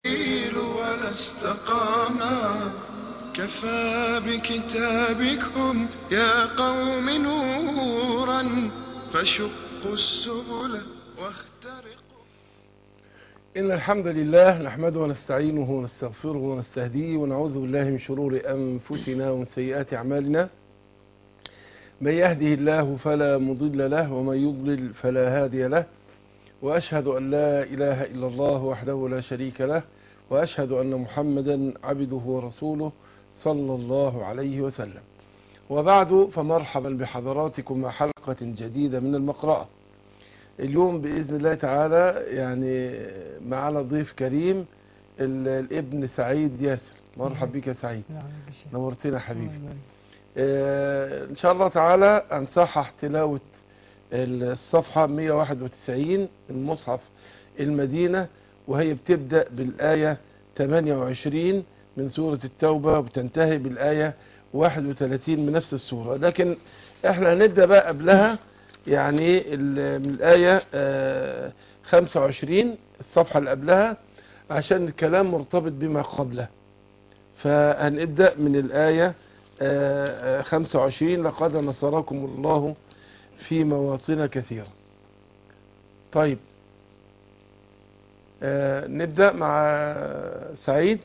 الجميل ولا استقاما كفى بكتابكم يا قوم نورا فشقوا السبل واخترقوا إن الحمد لله نحمده ونستعينه ونستغفره ونستهديه ونعوذ بالله من شرور أنفسنا ومن سيئات أعمالنا من يهده الله فلا مضل له ومن يضلل فلا هادي له وأشهد أن لا إله إلا الله وحده لا شريك له وأشهد أن محمدا عبده ورسوله صلى الله عليه وسلم وبعد فمرحبا بحضراتكم مع حلقة جديدة من المقرأة اليوم بإذن الله تعالى يعني معنا ضيف كريم ال- الابن سعيد ياسر مرحب بك يا سعيد نورتنا حبيبي آه، ان شاء الله تعالى انصحح تلاوة الصفحة 191 المصحف المدينة وهي بتبدأ بالآية 28 من سورة التوبة وبتنتهي بالآية 31 من نفس السورة لكن احنا هنبدأ بقى قبلها يعني ال- من الآية آه، 25 الصفحة اللي قبلها عشان الكلام مرتبط بما قبله فهنبدأ من الآية آه، آه، 25 لقد نصركم الله في مواطن كثيرة طيب آه، نبدأ مع سعيد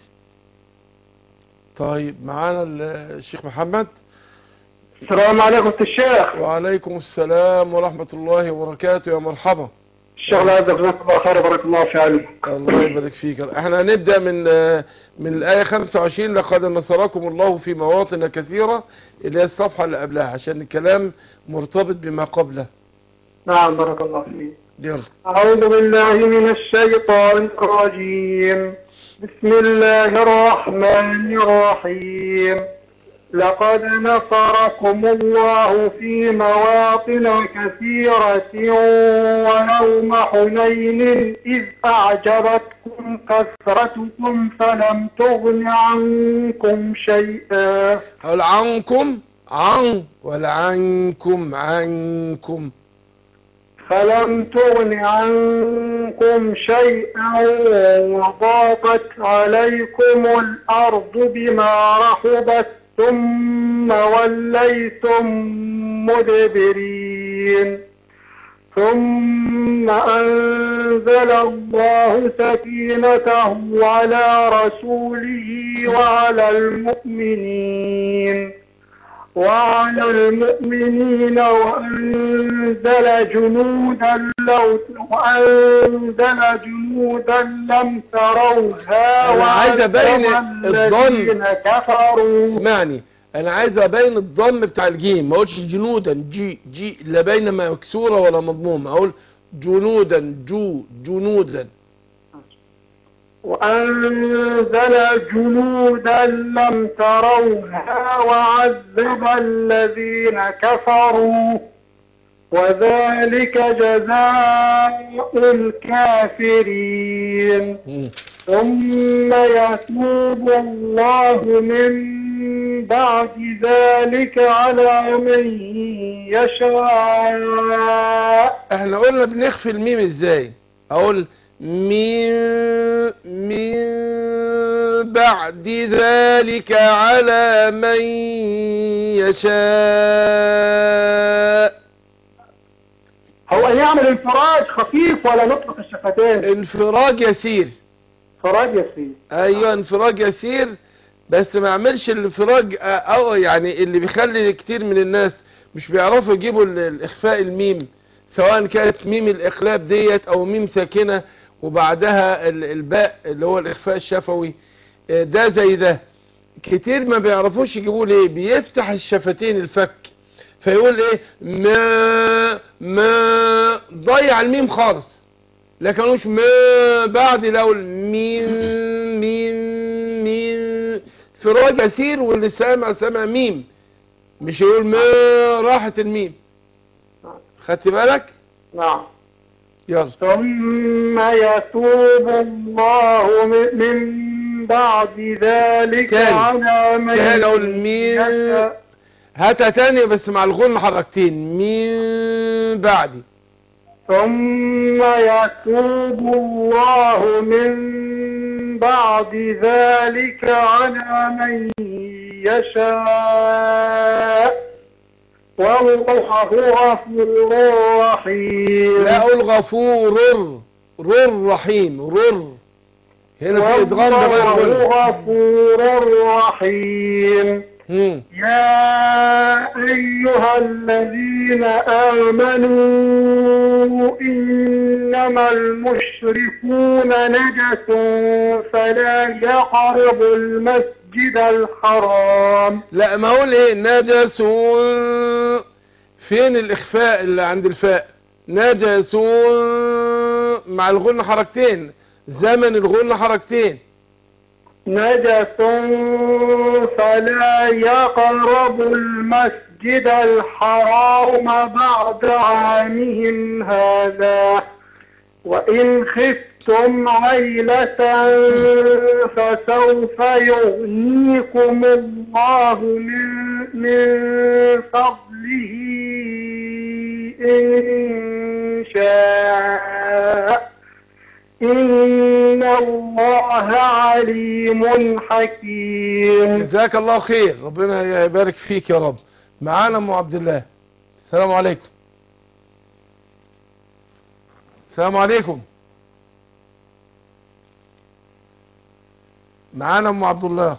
طيب معانا الشيخ محمد السلام عليكم أستاذ الشيخ وعليكم السلام ورحمة الله وبركاته يا مرحبا الشيخ الله يجزاك الله خير وبارك الله في علمك الله يبارك فيك احنا هنبدأ من من الآية 25 لقد نصركم الله في مواطن كثيرة اللي هي الصفحة اللي قبلها عشان الكلام مرتبط بما قبله نعم بارك الله فيك يلا أعوذ بالله من الشيطان الرجيم بسم الله الرحمن الرحيم لقد نصركم الله في مواطن كثيرة ويوم حنين إذ أعجبتكم كثرتكم فلم تغن عنكم شيئا هل عنكم عن ولا عنكم عنكم فلم تغن عنكم شيئا وضاقت عليكم الأرض بما رحبت ثم وليتم مدبرين ثم أنزل الله سكينته على رسوله وعلى المؤمنين وعلى المؤمنين وأنزل جنودا لو وأنزل جنودا لم تروها أنا عايز أبين وعذب الظن. الذين كفروا اسمعني انا عايز ابين الضم بتاع الجيم ما اقولش جنودا جي جي لا بين مكسوره ولا مضمومه اقول جنودا جو جنودا وأنزل جنودا لم تروها وعذب الذين كفروا وذلك جزاء الكافرين مم. ثم يتوب الله من بعد ذلك على من يشاء احنا قلنا بنخفي الميم ازاي اقول من من بعد ذلك على من يشاء هو أن يعمل انفراج خفيف ولا نطلق الشفتين انفراج يسير انفراج يسير ايوه انفراج يسير بس ما يعملش الانفراج آه، او يعني اللي بيخلي كتير من الناس مش بيعرفوا يجيبوا ال- الاخفاء الميم سواء كانت ميم الاقلاب ديت او ميم ساكنة وبعدها ال- الباء اللي هو الاخفاء الشفوي آه، ده زي ده كتير ما بيعرفوش يجيبوا ليه بيفتح الشفتين الفك فيقول ايه ما ما ضيع الميم خالص لكن مش ما بعد لو مين مين مين فراج يسير واللي سامع سامع ميم مش يقول ما راحت الميم خدت بالك نعم يلا ثم يتوب الله من- من بعد ذلك تاني. على من تاني أقول مين يشاء هاتها تاني بس مع الغن حركتين من بعدي ثم يتوب الله من بعد ذلك على من يشاء والله غفور رحيم لا اقول غفور رر رحيم رر هنا في ادغام ده غير والله غنى غفور رحيم مم. يا أيها الذين آمنوا إنما المشركون نجس فلا يقربوا المسجد الحرام لا ما اقول ايه نجس فين الاخفاء اللي عند الفاء نجس مع الغنى حركتين زمن الغنى حركتين نجس فلا يقربوا المسجد الحرام بعد عامهم هذا وإن خفتم عيلة فسوف يغنيكم الله من, من فضله إن شاء إن الله عليم حكيم جزاك الله خير ربنا يبارك فيك يا رب معانا ام عبد الله السلام عليكم السلام عليكم معانا ام عبد الله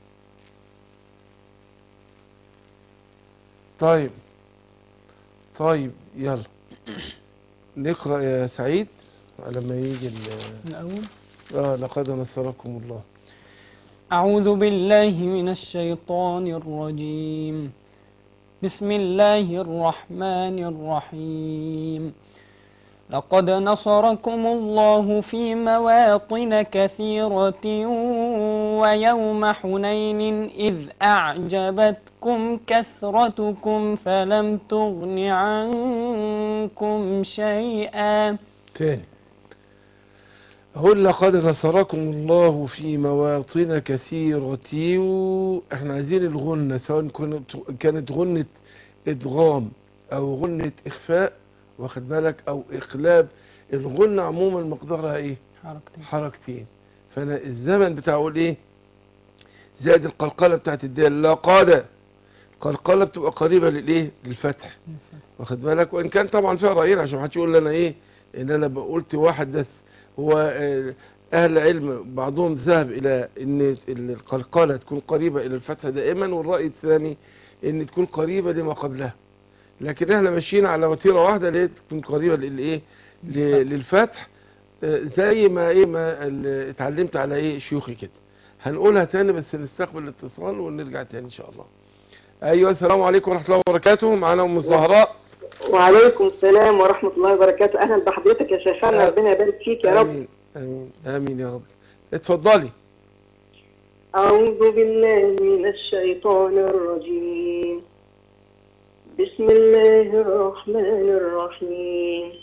طيب طيب يلا نقرأ يا سعيد على ما يجي ال- الأول اه لقد نصركم الله أعوذ بالله من الشيطان الرجيم بسم الله الرحمن الرحيم لقد نصركم الله في مواطن كثيرة ويوم حنين إذ أعجبتكم كثرتكم فلم تغن عنكم شيئا تاني هل لقد نصركم الله في مواطن كثيرة احنا عايزين الغنة سواء كانت كانت غنة ادغام او غنة اخفاء واخد بالك او اقلاب الغنة عموما مقدارها ايه حركتين حركتين فانا الزمن بتاعه اقول ايه زائد القلقلة بتاعت الدال لقد القلقلة بتبقى قريبة للايه للفتح واخد بالك وان كان طبعا فيها رايين عشان محدش يقول لي انا ايه ان انا قلت واحد بس هو آه، اهل علم بعضهم ذهب الى ان القلقله تكون قريبه الى الفتح دائما والراي الثاني ان تكون قريبه لما قبلها لكن احنا ماشيين على وتيره واحده اللي هي تكون قريبه للايه ل- للفتح آه، زي ما ايه ما ال- اتعلمت على ايه شيوخي كده هنقولها تاني بس نستقبل الاتصال ونرجع تاني ان شاء الله ايوه السلام عليكم ورحمه الله وبركاته معانا ام الزهراء وعليكم السلام ورحمة الله وبركاته أهلا بحضرتك يا شيخنا ربنا يبارك فيك يا رب امين امين امين يا رب اتفضلي أعوذ بالله من الشيطان الرجيم بسم الله الرحمن الرحيم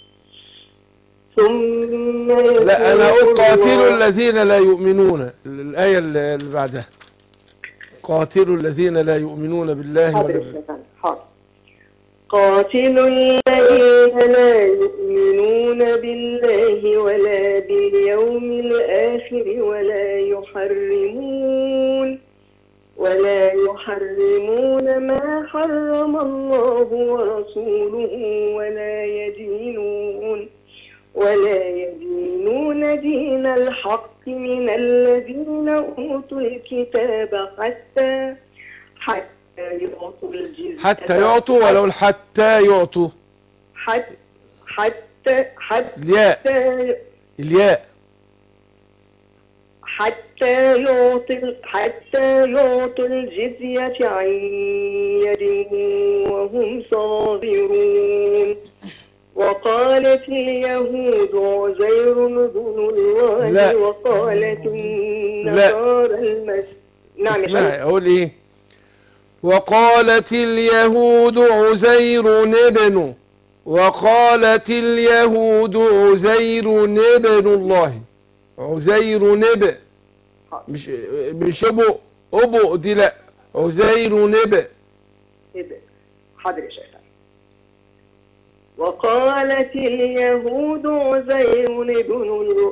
ثم لا انا يتوب اقول قاتلوا الله- الذين لا يؤمنون الايه اللي اللي بعدها قاتلوا الذين لا يؤمنون بالله حاضر ولا يا شيخنا حاضر قاتلوا الذين لا يؤمنون بالله ولا باليوم الآخر ولا يحرمون ولا يحرمون ما حرم الله ورسوله ولا يدينون ولا يدينون دين الحق من الذين أوتوا الكتاب حتى حتى يعطوا الجزية حتى يعطوا ولو حتى يعطوا حتى حتى حتى الياء الياء حتى يعطي حتى يعطوا الجزية عن يد وهم صاغرون وقالت اليهود عزير ابن الله لا. وقالت النصارى المسيح نعم يا اسمعي فندم. اقول ايه وقالت اليهود عزير ابن وقالت اليهود عزير ابن الله عزير نب مش مش ابو ابو دي لا عزير نب إيه ده؟ حاضر يا شيخ وقالت اليهود عزير ابن الله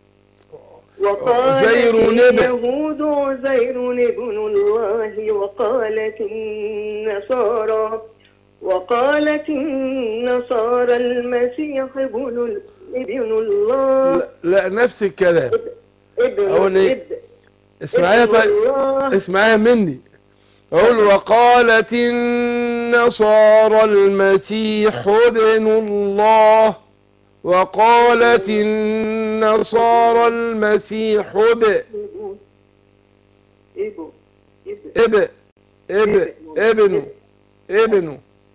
وقالت عزير ابن- اليهود عزير ابن الله وقالت النصارى وقالت النصارى المسيح ابن ال- ابن الله لا, لا نفس الكلام ابن أقول إيه؟ ابن- اسمعيها ابن طيب الله اسمعيها مني اقول وقالت النصارى المسيح ابن الله وقالت النصارى المسيح ابن ابن ابن ابن ابن ابن ابن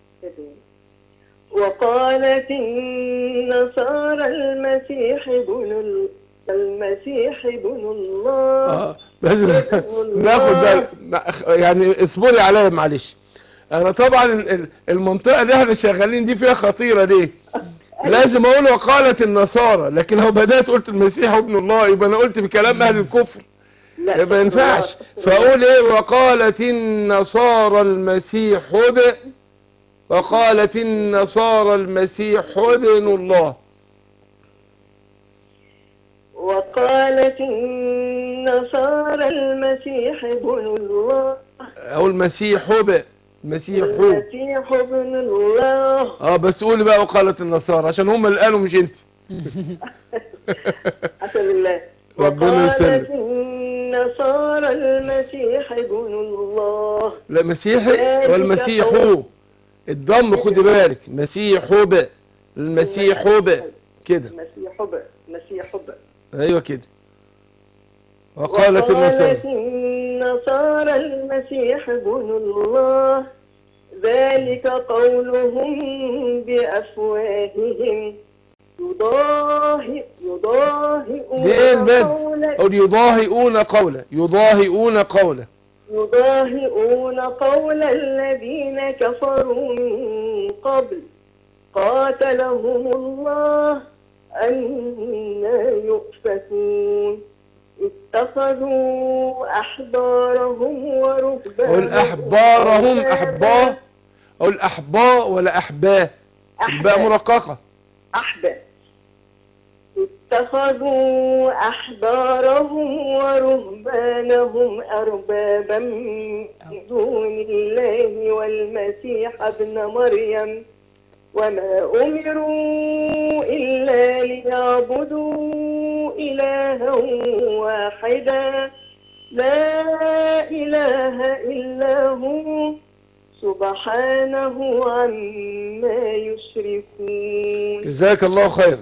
وقالت النصارى المسيح ابن ال- المسيح ابن الله اه لازم ناخد بالك يعني اصبري عليا معلش انا طبعا ال- ال- المنطقه اللي احنا شغالين دي فيها خطيره ليه لازم اقول وقالت النصارى لكن لو بدات قلت المسيح ابن الله يبقى انا قلت بكلام اهل الكفر لا يبقى ما ينفعش فاقول ايه وقالت النصارى المسيح ابن وقالت النصارى المسيح ابن الله وقالت النصارى المسيح ابن الله او المسيح ابن المسيح هو المسيح ابن الله اه بس قولي بقى وقالت النصارى عشان هم اللي قالوا مش انت حسب الله ربنا وقالت يسلمك. النصارى المسيح ابن الله لا مسيحي ذلك والمسيح قول- هو الضم خدي بالك مسيح ب المسيح ب كده مسيح ابن مسيح ابن ايوه كده وقالت وقالت النصارى النصارى المسيح ابن الله ذلك قولهم بأفواههم يضاهئ يضاهئون دي ايه المد قول- او يضاهئون قوله يضاهئون قوله يضاهئون قول الذين كفروا من قبل قاتلهم الله أنا يؤفكون اتخذوا أحبارهم ورهبانهم قول احبارهم أربابا- احبار قول احباء ولا احباه الباء أحبار. مرققه أحبار اتخذوا أحبارهم ورهبانهم أربابا من دون الله والمسيح ابن مريم وما أمروا إلا ليعبدوا إلها واحدا لا إله إلا هو سبحانه عما يشركون جزاك الله خير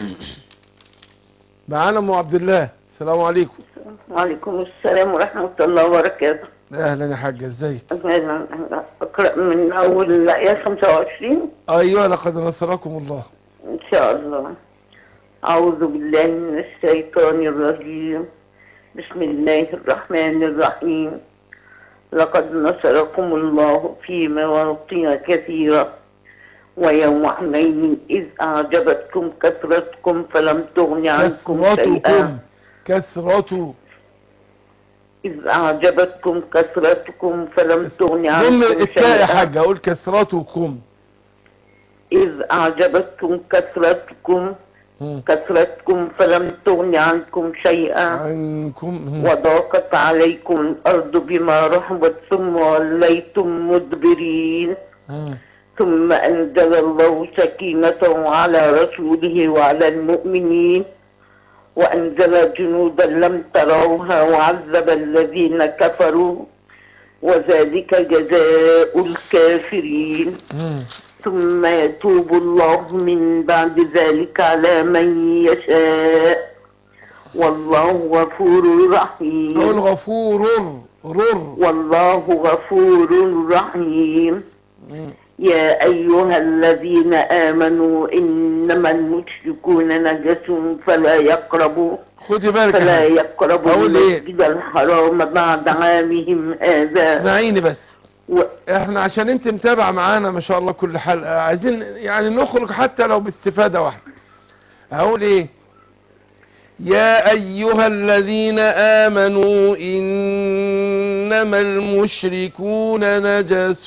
معانا ام عبد الله السلام عليكم وعليكم السلام ورحمة الله وبركاته اهلا يا حاجه ازيك أقرأ من أول الآية 25 ايوه لقد نصركم الله إن شاء الله أعوذ بالله من الشيطان الرجيم بسم الله الرحمن الرحيم لقد نصركم الله في مواطن كثيرة ويوم حنين إذ أعجبتكم كثرتكم فلم تغن عنكم شيئا كثرتكم كثرة إذ أعجبتكم كثرتكم فلم تغن ضم عنكم التاء يا شيئا حاجه اقول كثرتكم إذ أعجبتكم كثرتكم مم. كثرتكم فلم تغن عنكم شيئا عنكم مم. وضاقت عليكم الأرض بما رحبت ثم وليتم مدبرين مم. ثم أنزل الله سكينته على رسوله وعلى المؤمنين وأنزل جنودا لم تروها وعذب الذين كفروا وذلك جزاء الكافرين مم. ثم يتوب الله من بعد ذلك على من يشاء والله غفور اقول رحيم غفور رر والله غفور رحيم مم. يا أيها الذين آمنوا إنما المشركون نجس فلا يقربوا خدي بالك يا فلا حاجة. يقربوا أقول إيه؟ المسجد الحرام بعد عامهم هذا اسمعيني بس و... احنا عشان انت متابعه معانا ما شاء الله كل حلقه عايزين يعني نخرج حتى لو باستفاده واحده هقول ايه يا أيها الذين آمنوا إنما المشركون نجس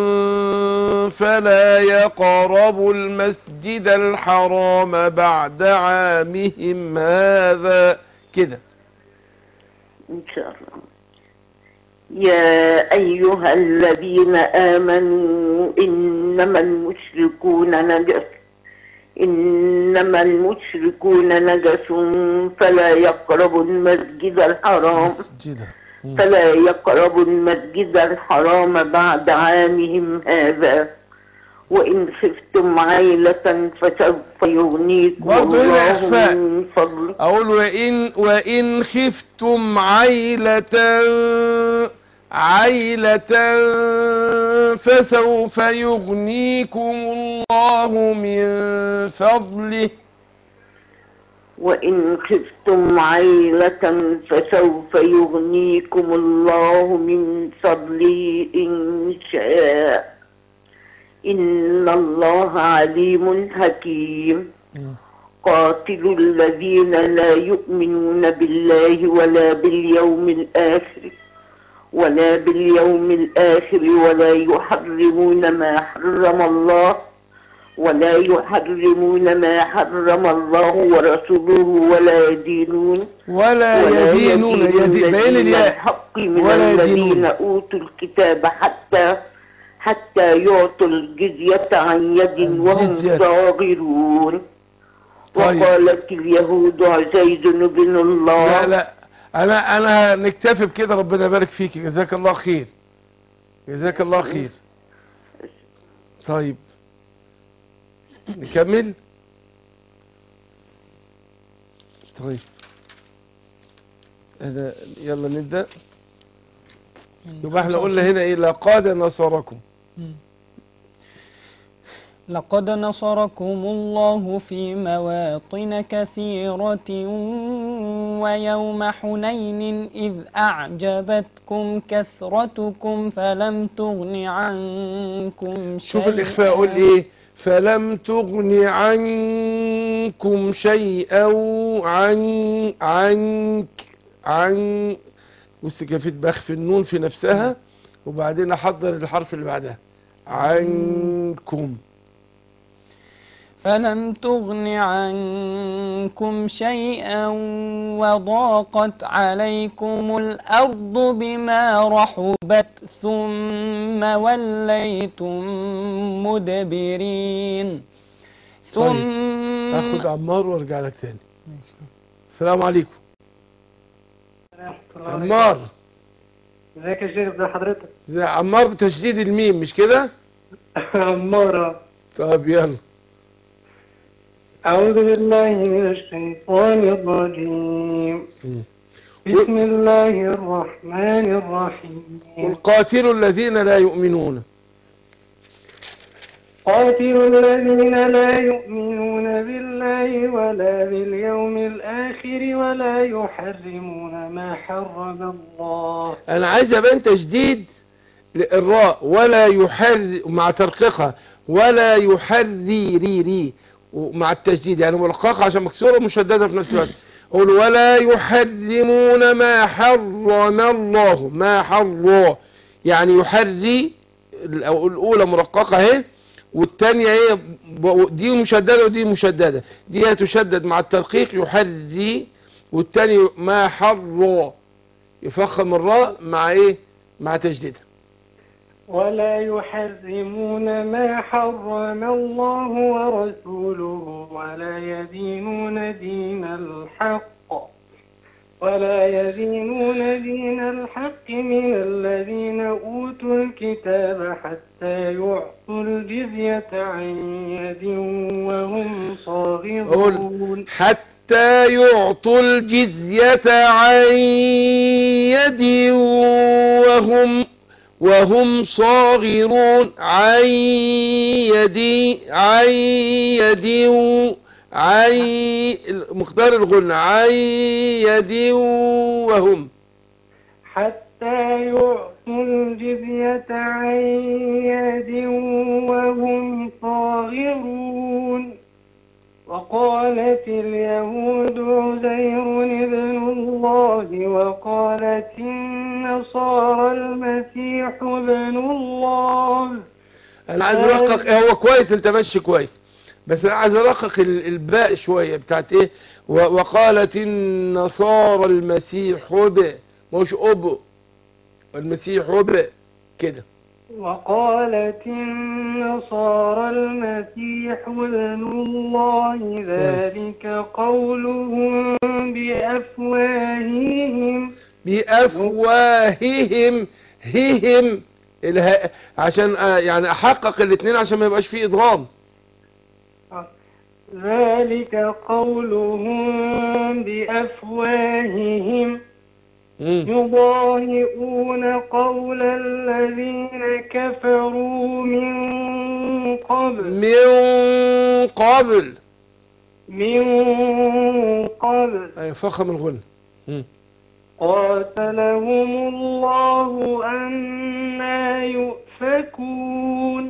فلا يقربوا المسجد الحرام بعد عامهم هذا كده إن شاء الله يا أيها الذين آمنوا إنما المشركون نجس إنما المشركون نجس فلا يقربوا المسجد الحرام مسجدا فلا يقربوا المسجد الحرام بعد عامهم هذا وإن خفتم عيلة فسوف يغنيكم برضه هنا الله إخفاء. من فضله أقول وإن, وإن خفتم عيلة عيلة فسوف يغنيكم الله من فضله وإن خفتم عيلة فسوف يغنيكم الله من فضله إن شاء إن الله عليم حكيم قاتل الذين لا يؤمنون بالله ولا باليوم الآخر ولا باليوم الآخر ولا يحرمون ما حرم الله ولا يحرمون ما حرم الله ورسوله ولا يدينون ولا ولا يدينون يدي بين دين الياء الحق من ولا الذين يدينون. أوتوا الكتاب حتى حتى يعطوا الجزية عن يد وهم الجزية. صاغرون طيب. وقالت اليهود عزيز بن الله لا لا انا انا نكتفي بكده ربنا يبارك فيك جزاك الله خير جزاك الله خير طيب نكمل طيب هذا يلا نبدأ يبقى احنا قلنا هنا ايه لقد نصركم لقد نصركم الله في مواطن كثيرة ويوم حنين إذ أعجبتكم كثرتكم فلم تغن عنكم شيئا شوف الإخفاء قول إيه فلم تغن عنكم شيئا عن عنك عن بص كيف بخفي النون في نفسها وبعدين أحضر الحرف اللي بعدها عنكم فلم تغن عنكم شيئا وضاقت عليكم الأرض بما رحبت ثم وليتم مدبرين ثم أخد عمار وارجع لك تاني السلام عليكم عمار ازيك يا شيخ ازي حضرتك زي عمار بتشديد الميم مش كده عمارة طب يلا أعوذ بالله من الشيطان الرجيم مم. بسم الله الرحمن الرحيم والقاتل الذين لا يؤمنون قاتلوا الذين لا يؤمنون بالله ولا باليوم الآخر ولا يحرمون ما حرم الله انا عايز ابان تشديد الراء ولا يحر مع ترقيقها ولا يحري ري ري ومع التشديد يعني مرققه عشان مكسوره ومشدده في نفس الوقت قول ولا يحرمون ما حرم الله ما حرم يعني يحري الأو- الاولى مرققه اهي والثانيه ايه ب- دي مشدده ودي مشدده دي تشدد مع الترقيق يحري والثاني ما حرم يفخم الراء مع ايه مع تجديدها ولا يحرمون ما حرم الله ورسوله ولا يدينون دين الحق ولا يدينون دين الحق من الذين أوتوا الكتاب حتى يعطوا الجزية عن يد وهم صاغرون حتى يعطوا الجزية عن يد وهم وهم صاغرون عن يد عن يد عن مقدار الغنى عن يد وهم حتى يعطوا الجزية عن يد وهم صاغرون وقالت اليهود عزير ابن الله وقالت النصارى المسيح ابن الله انا عايز ارقق هو كويس انت ماشي كويس بس انا عايز ارقق ال- الباء شويه بتاعت ايه و- وقالت النصارى المسيح ب مش اب المسيح ب كده وقالت النصارى المسيح ابن الله ذلك قولهم بأفواههم بافواههم ههم اله... عشان آه، يعني احقق الاثنين عشان ما يبقاش فيه ادغام ذلك قولهم بأفواههم مم. يضاهئون قول الذين كفروا من قبل من قبل من قبل أي فخم الغنى مم. قاتلهم الله أنا يؤفكون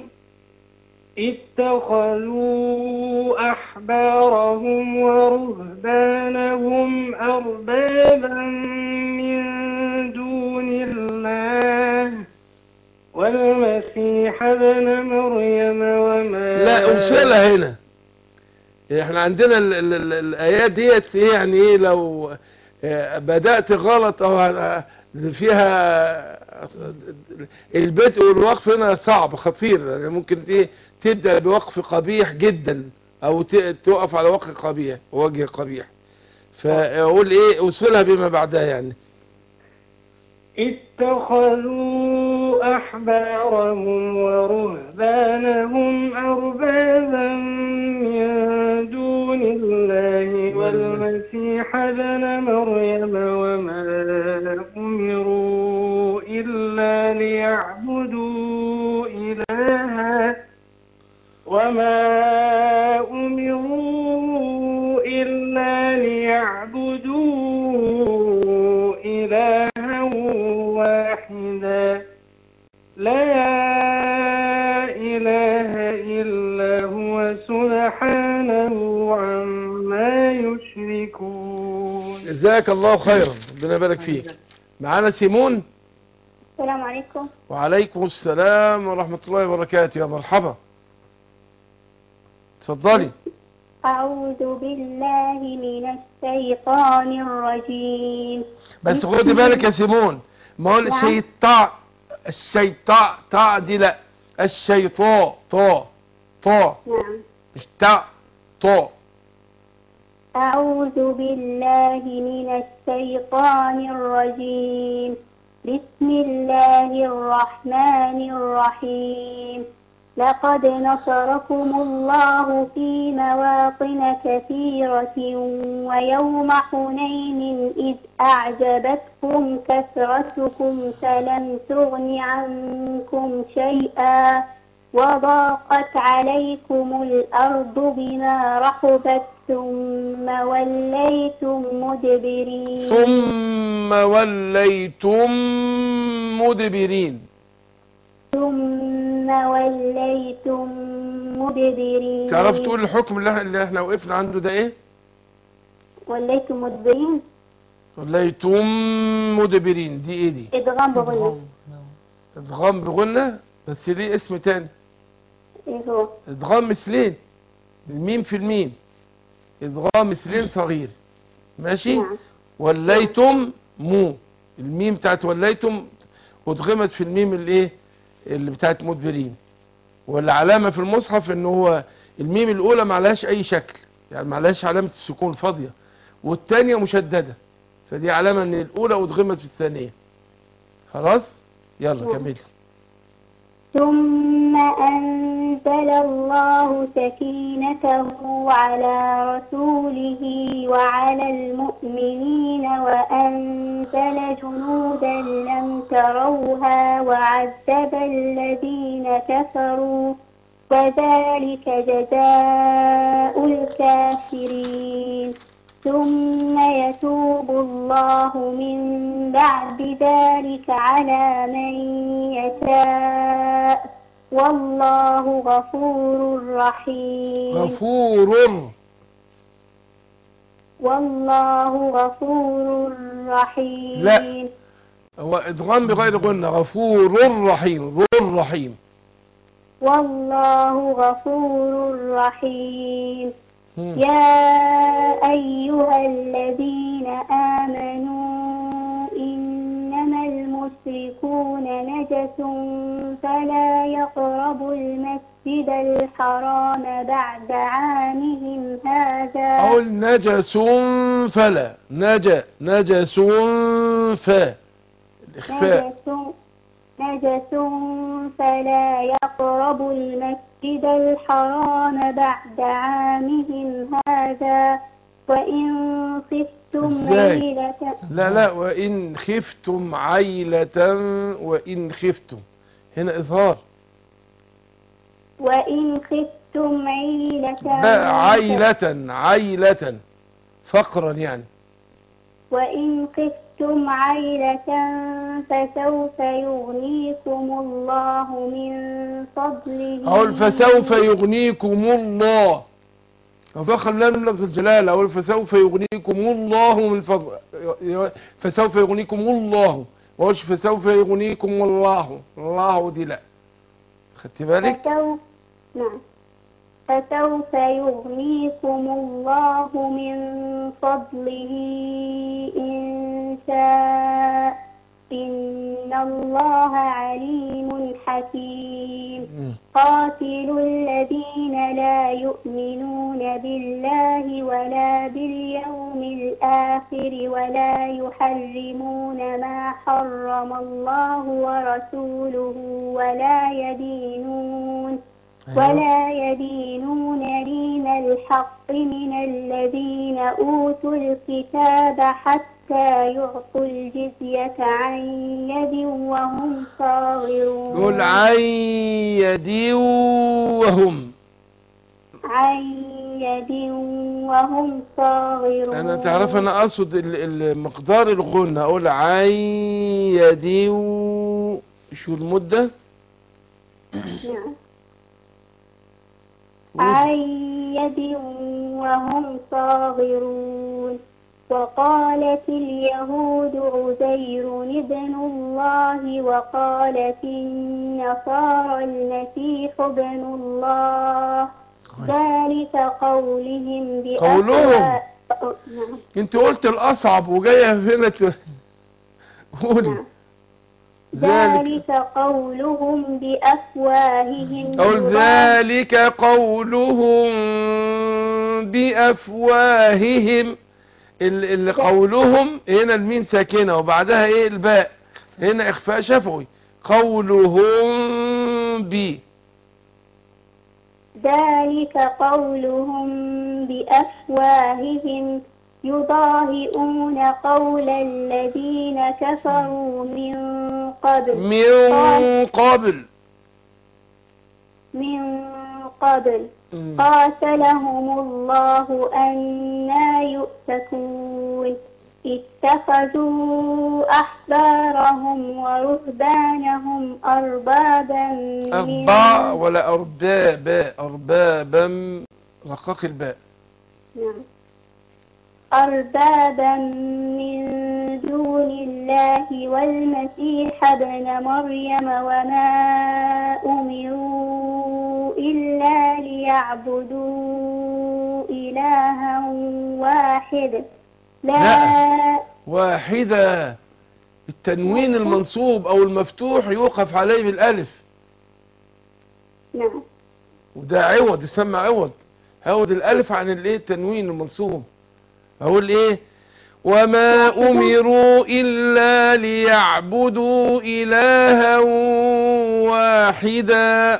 اتخذوا أحبارهم ورهبانهم أربابا من دون الله والمسيح ابن مريم وما لا امثلة هنا احنا عندنا ال ال ال الايات ديت إيه يعني ايه لو آه، بدأت غلط او آه، فيها البدء والوقف هنا صعب خطير يعني ممكن ايه تبدأ بوقف قبيح جدا او ت- توقف على وقف قبيح وجه قبيح فاقول ايه اوصلها بما بعدها يعني اتخذوا أحبارهم ورهبانهم أربابا من دون الله والمسيح ابن مريم وما أمروا إلا ليعبدوا إلها وما أمروا إلا ليعبدوا إلها واحدا لا إله إلا هو سبحانه عما يشركون جزاك الله خيرا ربنا يبارك فيك معانا سيمون السلام عليكم وعليكم السلام ورحمة الله وبركاته يا مرحبا اتفضلي أعوذ بالله من الشيطان الرجيم بس خدي بالك يا سيمون ما هو الشيطاء الشيطاء طاء دي لا الشيطاء طاء طاء نعم مش تاء طاء أعوذ بالله من الشيطان الرجيم بسم الله الرحمن الرحيم لقد نصركم الله في مواطن كثيرة ويوم حنين إذ أعجبتكم كثرتكم فلم تغن عنكم شيئا وضاقت عليكم الأرض بما رحبت ثم وليتم مدبرين ثم وليتم مدبرين ثم وليتم مدبرين تعرف تقول الحكم اللي اللي احنا وقفنا عنده ده ايه وليتم مدبرين وليتم مدبرين دي ايه دي إدغام بغنى ادغام بغنة بس ليه اسم تاني إيه هو ادغام مثلين الميم في الميم ادغام مثلين صغير ماشي نعم. وليتم مو الميم بتاعت وليتم ادغمت في الميم الايه اللي بتاعت مدبرين والعلامة في المصحف ان هو الميم الاولى معلهاش اي شكل يعني معلهاش علامة السكون فاضية والتانية مشددة فدي علامة ان الاولى ادغمت في الثانية خلاص يلا نعم. كملي ثم أنزل الله سكينته على رسوله وعلى المؤمنين وأنزل جنودا لم تروها وعذب الذين كفروا وذلك جزاء الكافرين ثم يتوب الله من بعد ذلك على من يشاء والله غفور رحيم غفور والله غفور رحيم لا. هو ادغام بغير غنة غفور رحيم رر رحيم والله غفور رحيم مم. يا أيها الذين آمنوا إنما المشركون نجس فلا يقربوا المسجد الحرام بعد عامهم هذا أقول نجس فلا نج نجس فا الإخفاء نجس نجس فلا يقربوا المسجد الحرام بعد عامهم هذا وإن خفتم إزاي؟ عيلة لا لا وإن خفتم عيلة وإن خفتم هنا إظهار وإن خفتم عيلة لا عيلة عيلة فقرا يعني وإن خفتم عيلة فسوف يغنيكم الله من فضله أقول فسوف يغنيكم الله لو دخل لام لفظ الجلالة أقول فسوف يغنيكم الله من فضل فسوف يغنيكم الله ما أقولش فسوف يغنيكم الله الله دي لا خدت بالك فسوف نعم فسوف يغنيكم الله من فضله إن شاء إن الله عليم حكيم مم. قاتلوا الذين لا يؤمنون بالله ولا باليوم الآخر ولا يحرمون ما حرم الله ورسوله ولا يدينون أيوة. ولا يدينون دين الحق من الذين أوتوا الكتاب حتى يعطوا الجزية عن يد وهم صاغرون قول عن يدي وهم عن يد وهم صاغرون أنا تعرف أنا أقصد ال- المقدار الغنى أقول عن يدي و- شو المدة نعم. عن يد وهم صاغرون وقالت اليهود عزير ابن الله وقالت النصارى المسيح ابن الله ذلك قولهم قولهم. بأفواه نعم. انت قلت الأصعب وجاية هنا ت- قولي نعم. ذلك ذلك قولهم بأفواههم أو يضاهئون ذلك قولهم بأفواههم ال- اللي قولهم هنا الميم ساكنة وبعدها ايه الباء هنا إخفاء شفوي قولهم ب ذلك قولهم بأفواههم يضاهئون قول الذين كفروا من قبل من قبل من قبل مم. قاتلهم الله أنا يؤفكون اتخذوا أحبارهم ورهبانهم أربابا من أربع ولا أرباب أربابا رقاق الباء نعم. أربابا من دون الله والمسيح ابن مريم وما أمروا إلا ليعبدوا إلها واحد لا واحدة التنوين المنصوب أو المفتوح يوقف عليه بالألف نعم وده عوض يسمى عوض عوض الألف عن الايه التنوين المنصوب أقول إيه وما أمروا إلا ليعبدوا إلها واحدا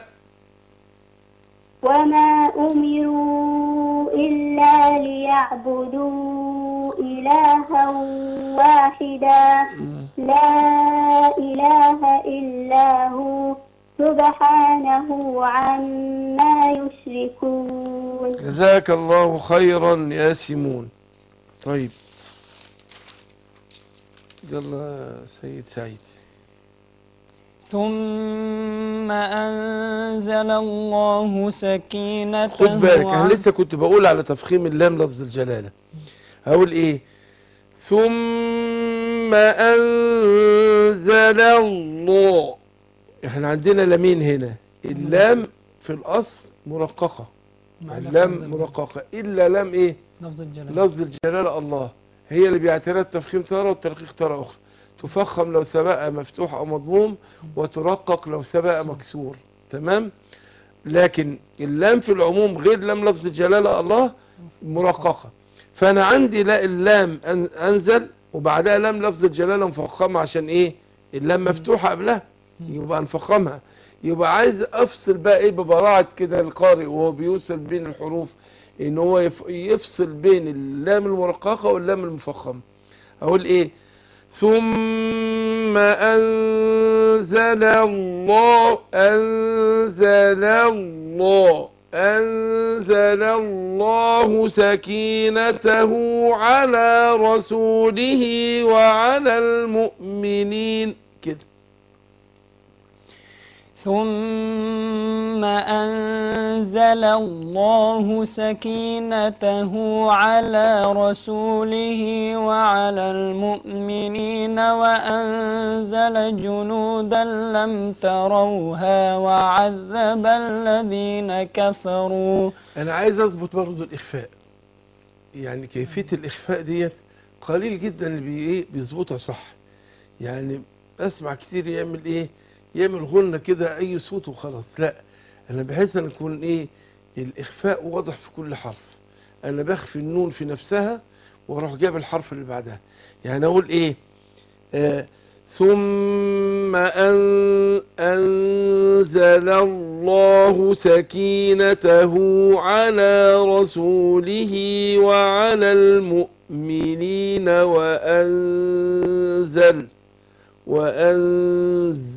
وما أمروا إلا ليعبدوا إلها واحدا لا إله إلا هو سبحانه عما يشركون جزاك الله خيرا يا سيمون طيب يلا سيد سعيد ثم أنزل الله سكينته خد بالك انا عن- لسه كنت بقول على تفخيم اللام لفظ الجلالة هقول ايه ثم انزل الله احنا عندنا لامين هنا اللام في الاصل مرققة اللام مرققة الا لام ايه لفظ الجلال لفظ الجلالة الله هي اللي بيعتريها التفخيم تارة والترقيق تارة أخرى تفخم لو سبق مفتوح أو مضموم وترقق لو سبق مكسور تمام لكن اللام في العموم غير لام لفظ الجلالة الله مرققة فأنا عندي لا اللام أن- أنزل وبعدها لام لفظ الجلالة مفخمة عشان إيه اللام مفتوحة قبلها يبقى نفخمها يبقى عايز أفصل بقى إيه ببراعة كده القارئ وهو بيوصل بين الحروف ان هو يف- يفصل بين اللام المرققة واللام المفخمة اقول ايه ثم انزل الله انزل الله انزل الله سكينته على رسوله وعلى المؤمنين كده ثم أنزل الله سكينته على رسوله وعلى المؤمنين وأنزل جنودا لم تروها وعذب الذين كفروا انا عايز اظبط برضه الاخفاء يعني كيفيه الاخفاء ديت قليل جدا اللي بي ايه بيظبطها صح يعني اسمع كتير يعمل ايه يعمل غنى كده اي صوت وخلاص لا انا بحيث ان يكون ايه الاخفاء واضح في كل حرف انا بخفي النون في نفسها واروح جايب الحرف اللي بعدها يعني اقول ايه آه ثم أن أنزل الله سكينته على رسوله وعلى المؤمنين وأنزل وأنز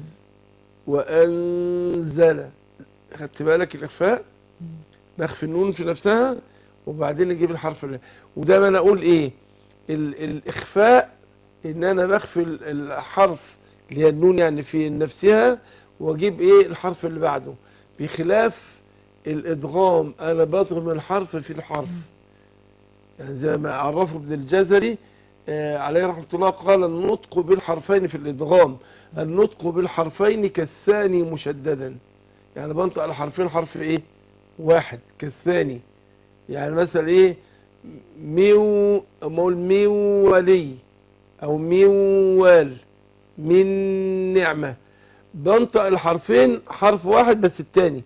وأنزل خدت بالك الإخفاء بخفي النون في نفسها وبعدين اجيب الحرف اللي وده ما انا اقول ايه ال الاخفاء ان انا بخفي ال- الحرف اللي هي النون يعني في نفسها واجيب ايه الحرف اللي بعده بخلاف الادغام انا بضغم الحرف في الحرف يعني زي ما عرفه ابن الجزري آه عليه رحمة الله قال النطق بالحرفين في الادغام النطق بالحرفين كالثاني مشددا يعني بنطق الحرفين حرف ايه واحد كالثاني يعني مثلا ايه ميو اما اقول ميولي او ميوال من نعمة بنطق الحرفين حرف واحد بس التاني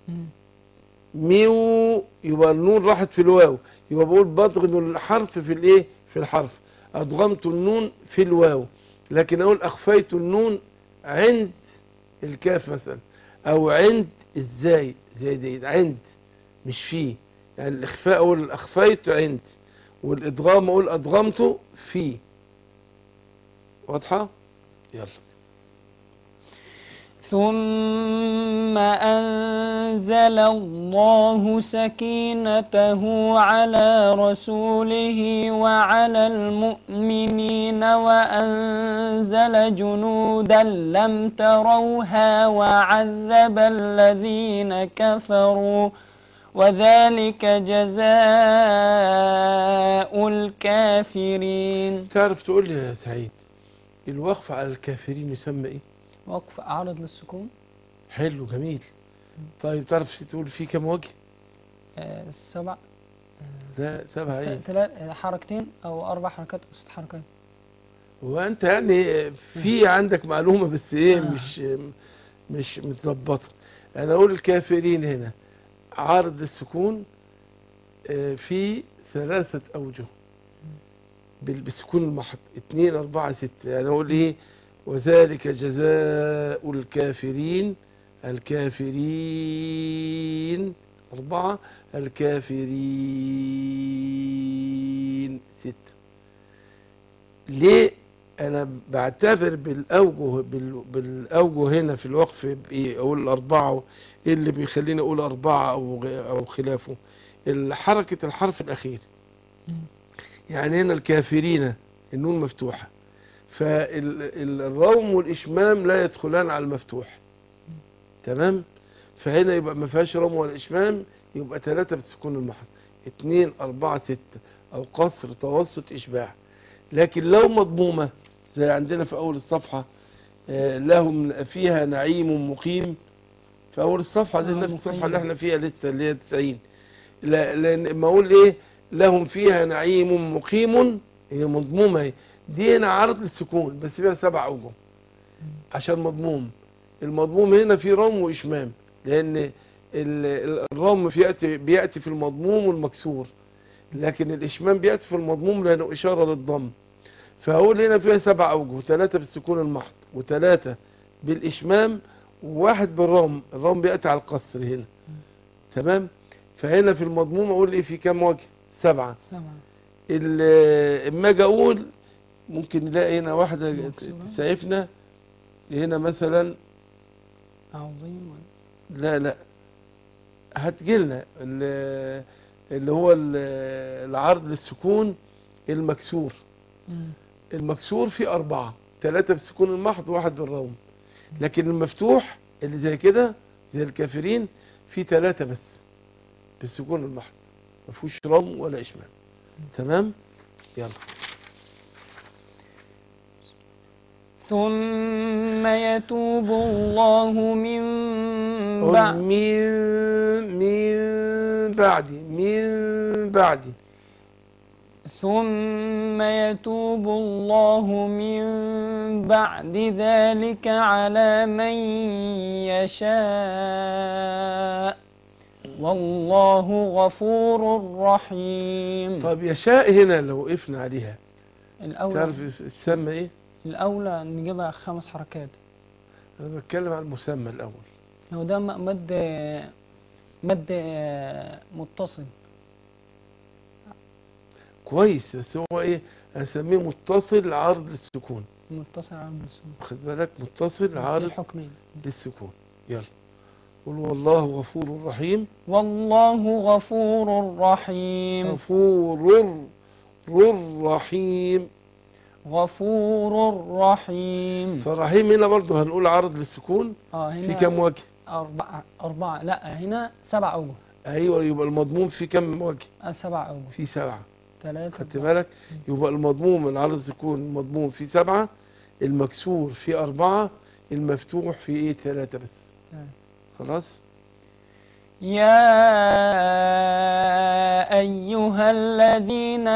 ميو يبقى النون راحت في الواو يبقى بقول بضغم الحرف في الايه في الحرف ادغمت النون في الواو لكن اقول اخفيت النون عند الكاف مثلا او عند ازاي زي دي عند مش فيه يعني الاخفاء اقول اخفيت عند والادغام اقول ادغمته في واضحه يلا ثم أنزل الله سكينته على رسوله وعلى المؤمنين وأنزل جنودا لم تروها وعذب الذين كفروا وذلك جزاء الكافرين تعرف تقول لي يا سعيد الوقف على الكافرين يسمى ايه وقف أعرض للسكون حلو جميل طيب تعرف تقول فيه كم وجه آه، سبع لا سبعة ايه ثلاث حركتين أو أربع حركات أو ست حركات وانت يعني في عندك معلومة بس ايه آه. مش مش متظبطة انا اقول الكافرين هنا عارض السكون آه، في ثلاثة اوجه بال- بالسكون المحض اتنين اربعة ستة يعني اقول ايه وذلك جزاء الكافرين الكافرين اربعة الكافرين ستة ليه انا بعتبر بالاوجه بال- بالاوجه هنا في الوقف بايه اقول الاربعه ايه اللي بيخليني اقول اربعه او غ- او خلافه حركه الحرف الاخير يعني هنا الكافرين النون مفتوحه فالروم والاشمام لا يدخلان على المفتوح تمام فهنا يبقى ما فيهاش روم ولا اشمام يبقى ثلاثة بالسكون المحض اتنين اربعة ستة او قصر توسط اشباع لكن لو مضمومة زي عندنا في اول الصفحة آه، لهم فيها نعيم مقيم في اول الصفحة دي آه، نفس مقيم. الصفحة اللي احنا فيها لسه اللي هي 90 لا- لان ما اقول ايه لهم فيها نعيم مقيم هي مضمومة اهي دي هنا عرض للسكون بس فيها سبع اوجه عشان مضموم المضموم هنا في رم واشمام لان ال- ال- الرم بياتي بياتي في المضموم والمكسور لكن الاشمام بياتي في المضموم لانه اشاره للضم فهقول هنا فيها سبع اوجه ثلاثه بالسكون المحض وثلاثه بالاشمام وواحد بالرم الرم بياتي على القصر هنا تمام فهنا في المضموم اقول ايه في كام وجه سبعه سبعة ال- اما اجي اقول ممكن نلاقي هنا واحده مكسورة. تسعفنا هنا مثلا عظيم لا لا هتجيلنا ال- اللي هو ال- العرض للسكون المكسور مم. المكسور فيه أربعة ثلاثة بالسكون المحض وواحد بالروم لكن المفتوح اللي زي كده زي الكافرين فيه ثلاثة بس بالسكون المحض ما فيهوش روم ولا إشمام تمام يلا ثم يتوب الله من قل بعد من من بعد من بعد ثم يتوب الله من بعد ذلك على من يشاء والله غفور رحيم طب يشاء هنا لو وقفنا عليها الأولى تعرف تسمى ايه الأولى نجيبها خمس حركات انا بتكلم عن المسمى الاول هو ده م- مد مد متصل كويس بس هو ايه هنسميه متصل عرض للسكون متصل على السكون واخد بالك متصل عرض الحكمين للسكون يلا قل والله غفور رحيم والله غفور رحيم غفور رر رحيم غفور رحيم فالرحيم هنا برضه هنقول عرض للسكون اه في هنا كم وجه أربعة أربعة لا هنا سبع أوجه ايوه يبقى المضموم في كم وجه آه، سبع أوجه في سبعه ثلاثة خدت بالك يبقى المضموم العرض السكون المضموم في سبعة المكسور في أربعة المفتوح في إيه ثلاثة بس تمام. خلاص يا أيها الذين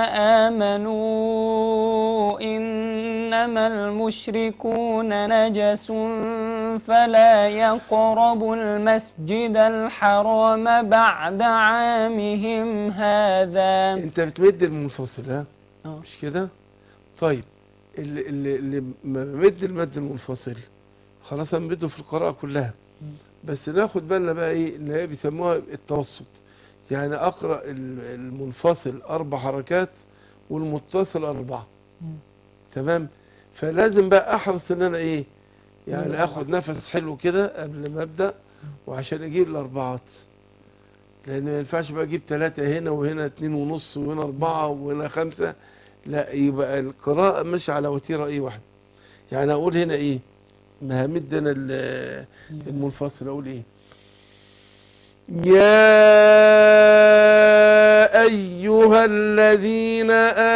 آمنوا إنما المشركون نجس فلا يقربوا المسجد الحرام بعد عامهم هذا أنت بتمد المنفصل ها آه. مش كده طيب اللي, اللي, اللي ما بمد المد المنفصل خلاص هنمده في القراءة كلها مم. بس ناخد بالنا بقى ايه اللي هي بيسموها التوسط يعني اقرا ال- المنفصل اربع حركات والمتصل اربعه مم. تمام فلازم بقى احرص ان انا ايه يعني مم. اخد نفس حلو كده قبل ما ابدا وعشان اجيب الاربعات لان ما ينفعش بقى اجيب ثلاثة هنا وهنا اتنين ونص وهنا اربعة وهنا خمسة لا يبقى القراءة مش على وتيرة ايه واحد يعني اقول هنا ايه ما همد انا ال- المنفصل اقول ايه يا ايها الذين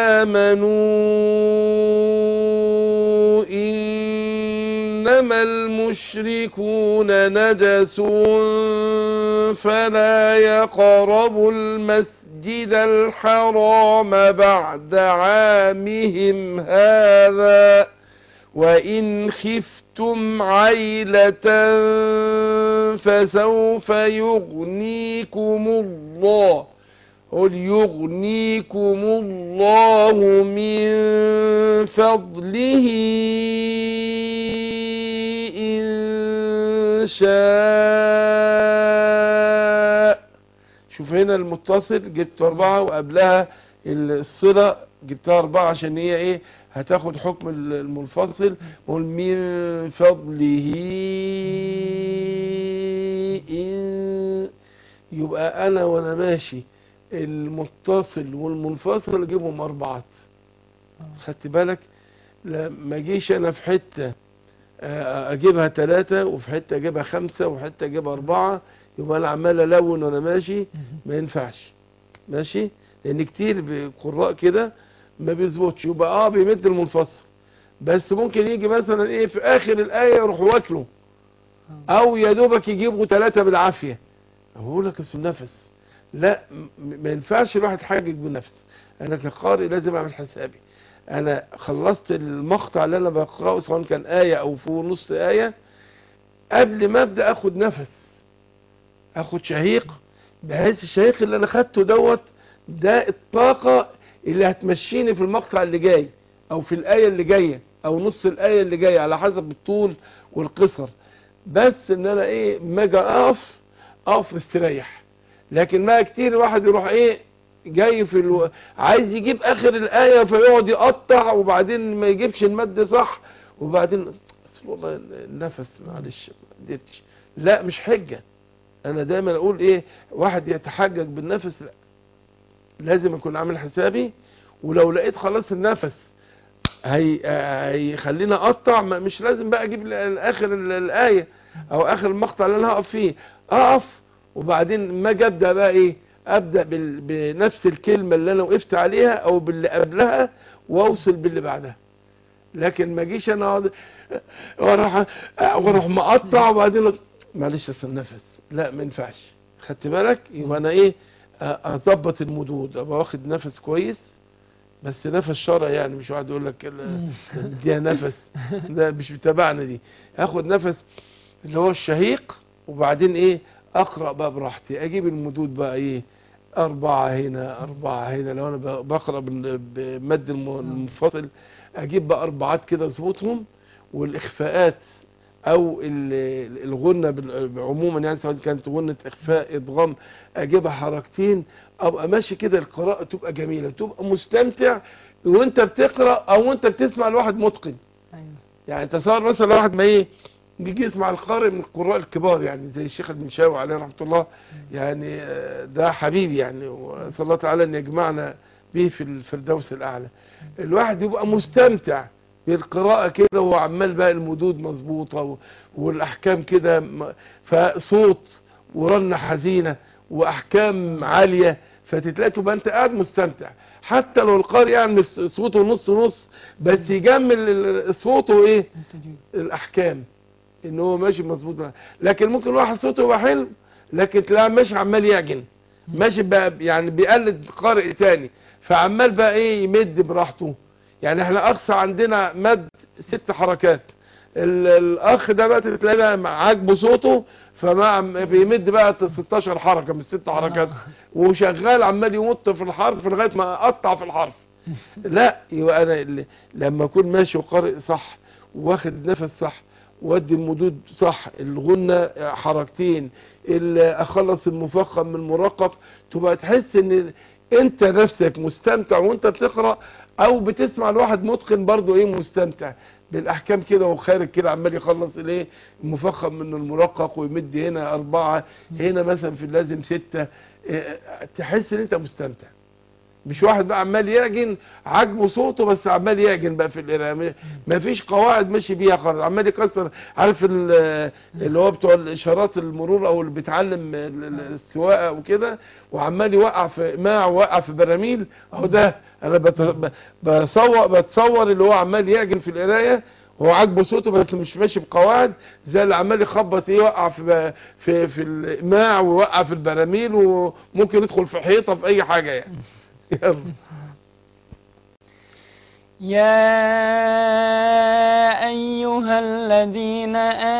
امنوا انما المشركون نجس فلا يقربوا المسجد الحرام بعد عامهم هذا وإن خفتم عيلة فسوف يغنيكم الله قل يغنيكم الله من فضله إن شاء شوف هنا المتصل جبت أربعة وقبلها الصلة جبتها أربعة عشان هي إيه هتاخد حكم المنفصل قل من فضله إن يبقى أنا وأنا ماشي المتصل والمنفصل أجيبهم أربعات خدت بالك لما أجيش أنا في حتة آه، أجيبها ثلاثة وفي حتة أجيبها خمسة وفي حتة أجيبها أربعة يبقى أنا عمال ألون وأنا ماشي ما ينفعش ماشي لان كتير بقراء كده ما بيظبطش يبقى اه بيمد المنفصل بس ممكن يجي مثلا ايه في اخر الايه يروح واكله او يا دوبك يجيبوا ثلاثه بالعافيه اقول لك اصل النفس لا م- ما ينفعش الواحد يحجج بالنفس انا كقارئ لازم اعمل حسابي انا خلصت المقطع اللي انا بقراه سواء كان ايه او في نص ايه قبل ما ابدا اخد نفس اخد شهيق بحيث الشهيق اللي انا خدته دوت ده الطاقه اللي هتمشيني في المقطع اللي جاي او في الايه اللي جايه او نص الايه اللي جايه على حسب الطول والقصر بس ان انا ايه ما اجي اقف اقف مستريح لكن ما كتير واحد يروح ايه جاي في الو... عايز يجيب اخر الايه فيقعد يقطع وبعدين ما يجيبش المد صح وبعدين اصل والله النفس معلش ما قدرتش لا مش حجه انا دايما اقول ايه واحد يتحجج بالنفس لا لازم اكون عامل حسابي ولو لقيت خلاص النفس هي هيخليني اقطع ما- مش لازم بقى اجيب ل- اخر ال- الايه او اخر المقطع اللي انا هقف فيه اقف وبعدين ما اجي ابدا بقى ايه ابدا بال- بنفس الكلمه اللي انا وقفت عليها او باللي قبلها واوصل باللي بعدها لكن ما اجيش انا اقعد واروح واروح مقطع وبعدين معلش اصل النفس لا ما ينفعش خدت بالك يبقى انا ايه أ- اظبط المدود ابقى واخد نفس كويس بس نفس شرعي يعني مش واحد يقول لك ال- اديها نفس ده مش بتابعنا دي اخد نفس اللي هو الشهيق وبعدين ايه اقرا بقى براحتي اجيب المدود بقى ايه أربعة هنا أربعة هنا لو أنا ب- بقرأ بال- بمد الم- المنفصل أجيب بقى أربعات كده أظبطهم والإخفاءات أو ال- الغنة بال- عموما يعني سواء كانت غنة إخفاء إدغام أجيبها حركتين أبقى ماشي كده القراءة تبقى جميلة تبقى مستمتع وأنت بتقرأ أو أنت بتسمع لواحد متقن أيوة. يعني يعني تصور مثلا لو واحد ما ايه يجي يسمع القارئ من القراء الكبار يعني زي الشيخ المنشاوي عليه رحمه الله يعني آه، ده حبيبي يعني واسال الله تعالى ان يجمعنا به في الفردوس الاعلى الواحد يبقى مستمتع بالقراءة كده وهو عمال بقى المدود مظبوطة و- والأحكام كده م- فصوت ورنة حزينة وأحكام عالية فتتلاقي تبقى أنت قاعد مستمتع حتى لو القارئ يعني صوته نص نص بس يجمل ال- صوته إيه الأحكام إن هو ماشي مظبوط معاه. لكن ممكن واحد صوته يبقى حلو لكن تلاقيه ماشي عمال يعجن ماشي بقى يعني بيقلد قارئ تاني فعمال بقى ايه يمد براحته يعني احنا اقصى عندنا مد ست حركات ال- الاخ ده بقى تلاقيه بقى عاجبه صوته فما بيمد بقى 16 حركه مش ست حركات وشغال عمال يمط في الحرف لغايه ما اقطع في الحرف لا يبقى انا اللي لما اكون ماشي وقارئ صح واخد نفس صح وادي المدود صح الغنة حركتين ال- اخلص المفخم من المرقق تبقى تحس ان انت نفسك مستمتع وانت بتقرأ او بتسمع لواحد متقن برضو ايه مستمتع بالاحكام كده وخارج كده عمال يخلص الايه المفخم من المرقق ويمد هنا اربعة هنا مثلا في اللازم ستة إيه، تحس ان انت مستمتع مش واحد بقى عمال يعجن عاجبه صوته بس عمال يعجن بقى في القراءه ما فيش قواعد ماشي بيها خالص عمال يكسر عارف ال- اللي هو بتوع الاشارات المرور او اللي بيتعلم ال- ال- السواقه وكده وعمال يوقع في ماع ووقع في براميل اهو ده انا بت- ب- بصور بتصور اللي هو عمال يعجن في القرايه هو عاجبه صوته بس مش ماشي بقواعد زي اللي عمال يخبط ايه يوقع في ب- في في الماع ويوقع في البراميل وممكن يدخل في حيطه في اي حاجه يعني يلا يا أيها الذين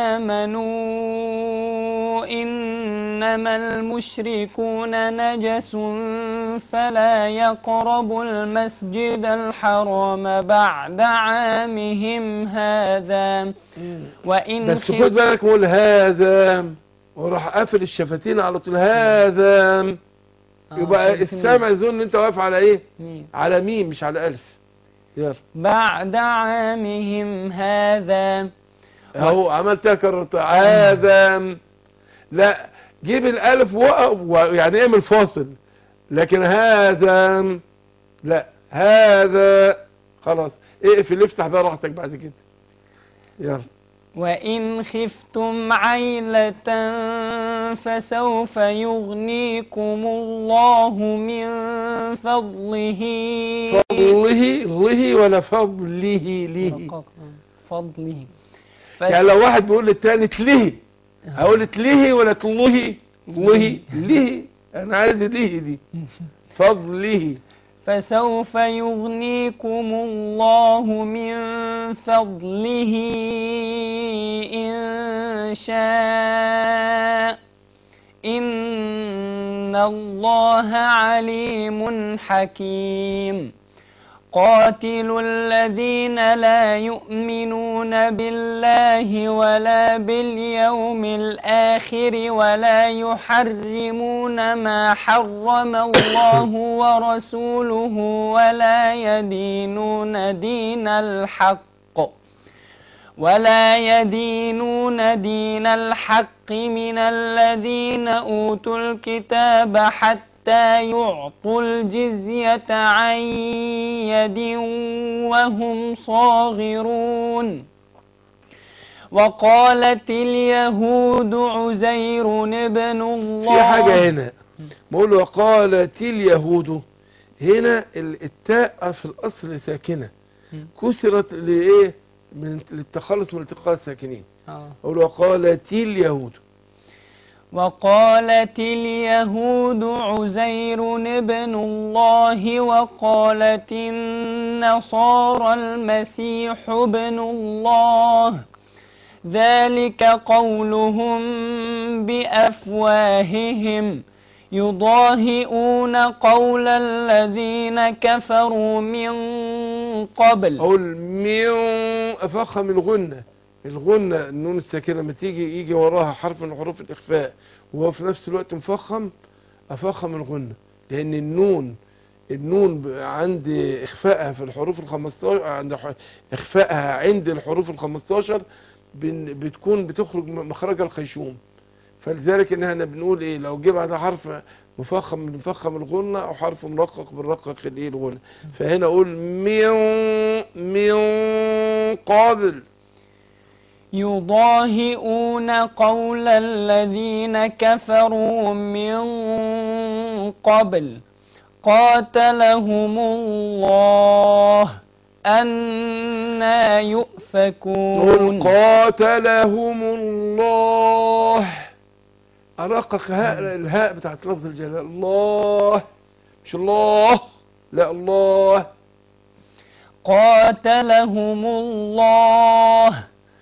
آمنوا إنما المشركون نجس فلا يقربوا المسجد الحرام بعد عامهم هذا وإن بس خف- خد بالك قول هذا وراح قافل الشفتين على طول هذا آه، يبقى قلت السامع يظن ان انت واقف على ايه مين؟ على ميم مش على الف يلا بعد عامهم هذا اهو عملتها كررت هذا لا جيب الالف وقف و- يعني اعمل فاصل لكن هذا لا هذا خلاص اقفل افتح بقى راحتك بعد كده يلا وإن خفتم عيلة فسوف يغنيكم الله من فضله فضله له ولا فضله له فضله ف- يعني لو واحد بيقول للتاني تله هقول تله ولا تله له له انا عايز له دي فضله فسوف يغنيكم الله من فضله إن شاء إن الله عليم حكيم قاتلوا الذين لا يؤمنون بالله ولا باليوم الآخر ولا يحرمون ما حرم الله ورسوله ولا يدينون دين الحق ولا يدينون دين الحق من الذين أوتوا الكتاب حتى يعطوا الجزية عن يد وهم صاغرون وقالت اليهود عزير ابن الله في حاجة هنا بقول وقالت اليهود هنا ال- التاء في الأصل ساكنة مم. كسرت لإيه من للتخلص من التقاء الساكنين آه. أقول وقالت اليهود وقالت اليهود عزير ابن الله وقالت النصارى المسيح ابن الله ذلك قولهم بأفواههم يضاهئون قول الذين كفروا من قبل أقول من أفخم الغنة الغنة النون الساكنة لما تيجي يجي وراها حرف من حروف الإخفاء وهو في نفس الوقت مفخم أفخم الغنة لأن النون النون ب- عند إخفائها في الحروف الخمستاشر عند ح- إخفائها عند الحروف الخمستاشر بن- بتكون بتخرج م- مخرج الخيشوم فلذلك إن احنا بنقول إيه لو جه بعد حرف مفخم من مفخم الغنة أو حرف مرقق بنرقق الإيه الغنة فهنا أقول من من قابل يضاهئون قول الذين كفروا من قبل قاتلهم الله أنا نقول يؤفكون قاتلهم الله أرقق هاء الهاء بتاعت لفظ الجلال الله مش الله لا الله قاتلهم الله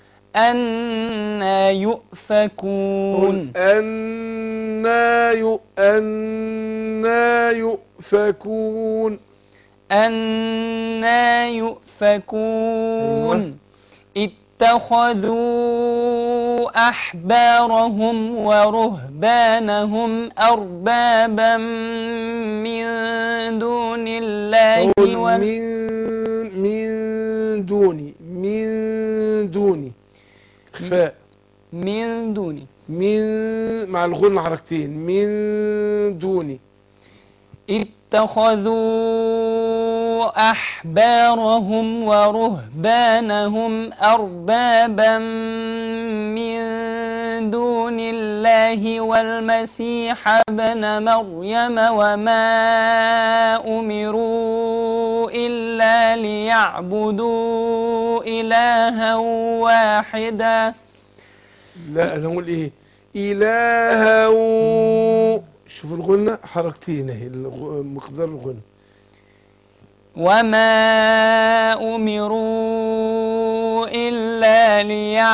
أنا قل يؤفكون أنا يؤ أنا يؤفكون أنا يؤفكون اتخذوا أحبارهم ورهبانهم أربابا من دون الله قل وال... من من دوني من دوني خفاء من دوني من مع الغن حركتين من دوني اتخذوا أحبارهم ورهبانهم أربابا من دون الله والمسيح ابن مريم وما أمروا إلا ليعبدوا إلها واحدا لا انا اقول ايه الها و- شوف الغنة حركتين اهي الغ- مقدار الغنة وما أمروا إلا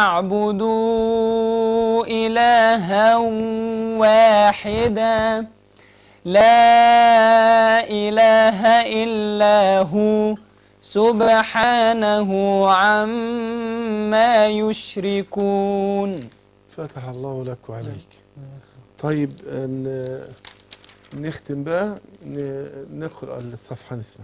ليعبدوا إلها واحدا لا إله إلا هو سبحانه عما يشركون فتح الله لك وعليك طيب ن- نختم بقى ن- نقرأ الصفحة نسمع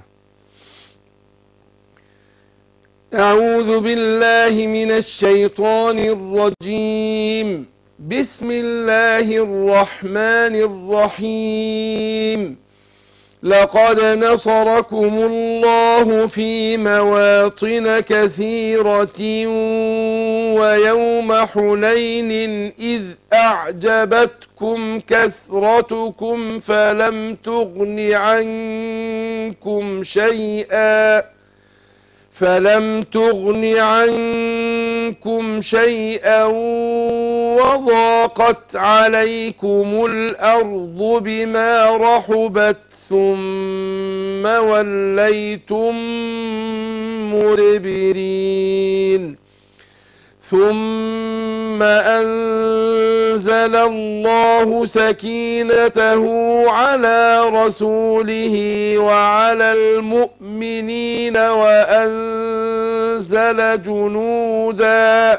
أعوذ بالله من الشيطان الرجيم بسم الله الرحمن الرحيم لقد نصركم الله في مواطن كثيرة ويوم حنين إذ أعجبتكم كثرتكم فلم تغن عنكم شيئا فلم تغن عنكم شيئا وضاقت عليكم الأرض بما رحبت ثم وليتم مدبرين ثم أنزل الله سكينته على رسوله وعلى المؤمنين وأنزل جنودا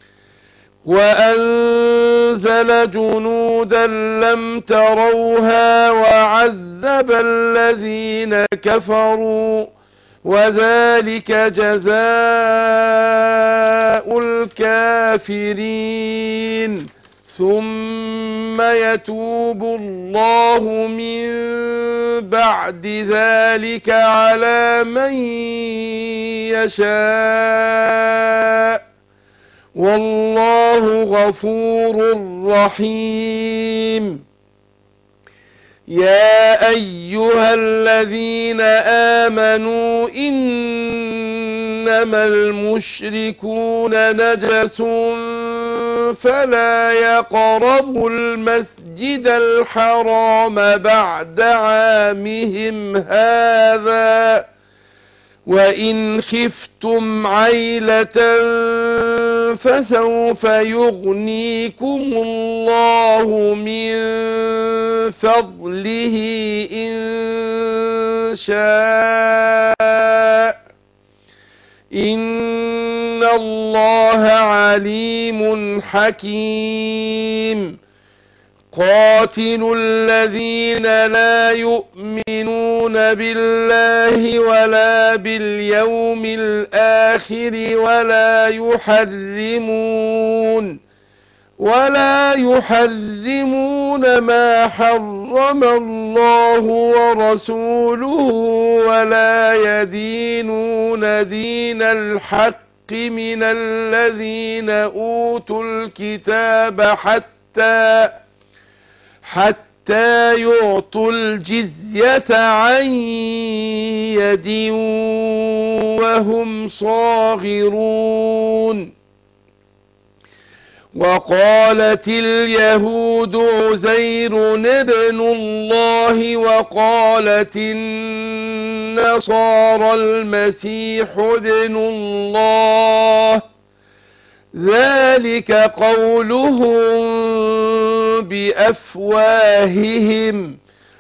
وأنزل جنودا لم تروها وعذب الذين كفروا وذلك جزاء الكافرين ثم يتوب الله من بعد ذلك على من يشاء والله غفور رحيم يا أيها الذين آمنوا إنما المشركون نجس فلا يقربوا المسجد الحرام بعد عامهم هذا وإن خفتم عيلة فسوف يغنيكم الله من فضله إن شاء إن الله عليم حكيم قاتلوا الذين لا يؤمنون بالله ولا باليوم الآخر ولا يحرمون ولا يحرمون ما حرم الله ورسوله ولا يدينون دين الحق من الذين أوتوا الكتاب حتى حتى يعطوا الجزية عن يد وهم صاغرون وقالت اليهود عزير ابن الله وقالت النصارى المسيح ابن الله ذلك قولهم بأفواههم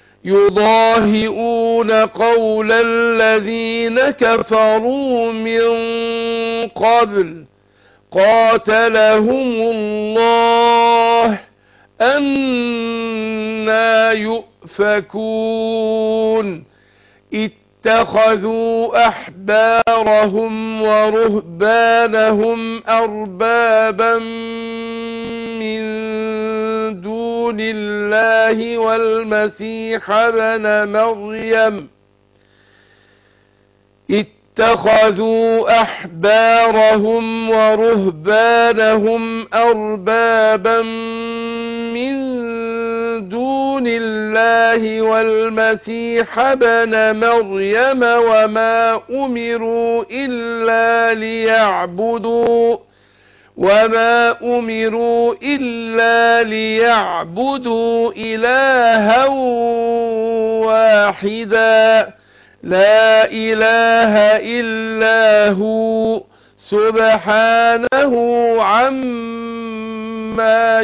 يضاهئون قول الذين كفروا من قبل قاتلهم الله أنا يؤفكون اتخذوا أحبارهم ورهبانهم أربابا من دون الله والمسيح ابن مريم اتخذوا أحبارهم ورهبانهم أربابا من دون الله والمسيح ابن مريم وما أمروا إلا ليعبدوا وما أمروا إلا ليعبدوا إلها واحدا لا إله إلا هو سبحانه عما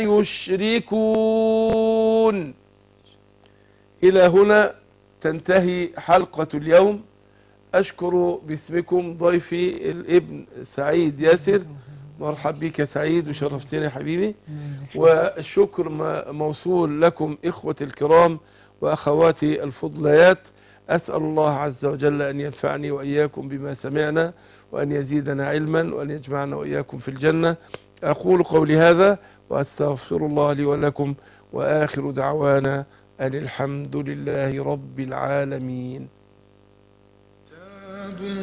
يشركون إلى هنا تنتهي حلقة اليوم أشكر باسمكم ضيفي الابن سعيد ياسر مرحب بك يا سعيد وشرفتني يا حبيبي والشكر موصول لكم إخوة الكرام وأخواتي الفضليات أسأل الله عز وجل أن ينفعني وإياكم بما سمعنا وأن يزيدنا علما وأن يجمعنا وإياكم في الجنة أقول قولي هذا وأستغفر الله لي ولكم وآخر دعوانا أن الحمد لله رب العالمين